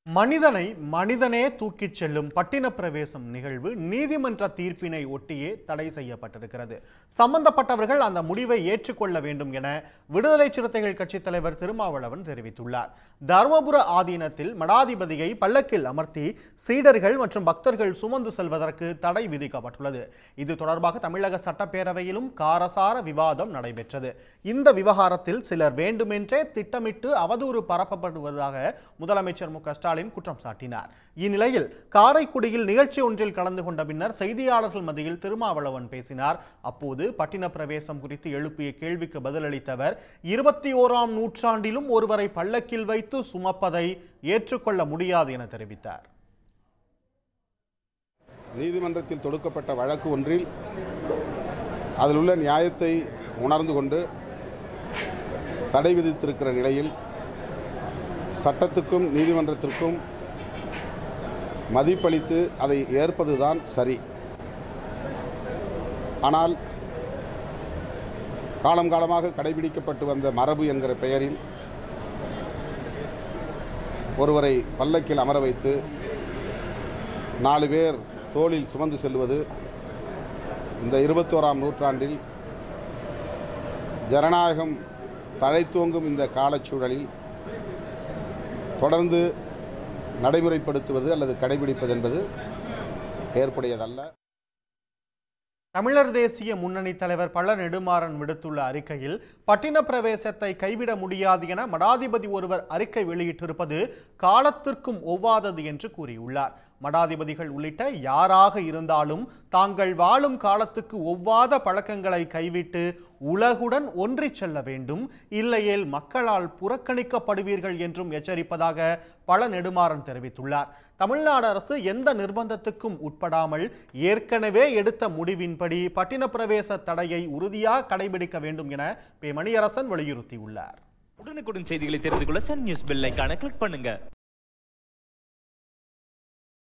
மனிதனை மனிதனே தூக்கிச் செல்லும் பட்டின பிரவேசம் நிகழ்வு நீதிமன்ற தீர்ப்பினை ஒட்டியே தடை செய்யப்பட்டிருக்கிறது சம்பந்தப்பட்டவர்கள் அந்த முடிவை ஏற்றுக்கொள்ள வேண்டும் என விடுதலை சிறுத்தைகள் கட்சித் தலைவர் திருமாவளவன் தெரிவித்துள்ளார் தர்மபுர ஆதீனத்தில் மடாதிபதியை பல்லக்கில் அமர்த்தி சீடர்கள் மற்றும் பக்தர்கள் சுமந்து செல்வதற்கு தடை விதிக்கப்பட்டுள்ளது இது தொடர்பாக தமிழக சட்டப்பேரவையிலும் காரசார விவாதம் நடைபெற்றது இந்த விவகாரத்தில் சிலர் வேண்டுமென்றே திட்டமிட்டு அவதூறு பரப்பப்படுவதாக முதலமைச்சர் மு க ஸ்டாலின் குற்றம் சாட்டினார் இந்நிலையில் காரைக்குடியில் நிகழ்ச்சி ஒன்றில் கலந்து கொண்ட பின்னர் செய்தியாளர்கள் மத்தியில் திருமாவளவன் பேசினார் அப்போது பட்டின பிரவேசம் குறித்து எழுப்பிய கேள்விக்கு பதிலளித்தவர் இருபத்தி ஓராம் நூற்றாண்டிலும் ஒருவரை பல்லக்கில் வைத்து சுமப்பதை ஏற்றுக்கொள்ள முடியாது என தெரிவித்தார் நீதிமன்றத்தில் தொடுக்கப்பட்ட வழக்கு ஒன்றில் அதில் உள்ள நியாயத்தை உணர்ந்து கொண்டு தடை விதித்திருக்கிற நிலையில் சட்டத்துக்கும் நீதிமன்றத்திற்கும் மதிப்பளித்து அதை ஏற்பதுதான் சரி ஆனால் காலம் காலமாக கடைபிடிக்கப்பட்டு வந்த மரபு என்கிற பெயரில் ஒருவரை பல்லக்கில் அமர வைத்து நாலு பேர் தோளில் சுமந்து செல்வது இந்த இருபத்தோராம் நூற்றாண்டில் ஜனநாயகம் தழைத்தோங்கும் இந்த காலச்சூழலில் தொடர்ந்து நடைமுறைப்படுத்துவது அல்லது கடைபிடிப்பது என்பது ஏற்புடையதல்ல தமிழர் தேசிய முன்னணி தலைவர் பழ நெடுமாறன் விடுத்துள்ள அறிக்கையில் பட்டின பிரவேசத்தை கைவிட முடியாது என மடாதிபதி ஒருவர் அறிக்கை வெளியிட்டிருப்பது காலத்திற்கும் ஒவ்வாதது என்று கூறியுள்ளார் மடாதிபதிகள் உள்ளிட்ட யாராக இருந்தாலும் தாங்கள் வாழும் காலத்துக்கு ஒவ்வாத பழக்கங்களை கைவிட்டு உலகுடன் ஒன்றிச் செல்ல வேண்டும் இல்லையேல் மக்களால் புறக்கணிக்கப்படுவீர்கள் என்றும் எச்சரிப்பதாக பல நெடுமாறன் தெரிவித்துள்ளார் தமிழ்நாடு அரசு எந்த நிர்பந்தத்துக்கும் உட்படாமல் ஏற்கனவே எடுத்த முடிவின்படி பட்டின பிரவேச தடையை உறுதியாக கடைபிடிக்க வேண்டும் என பே மணியரசன் வலியுறுத்தியுள்ளார் உடனுக்குடன் செய்திகளை தெரிந்து கொள்ள சன் நியூஸ் பெல் ஐகானை கிளிக் பண்ணுங்க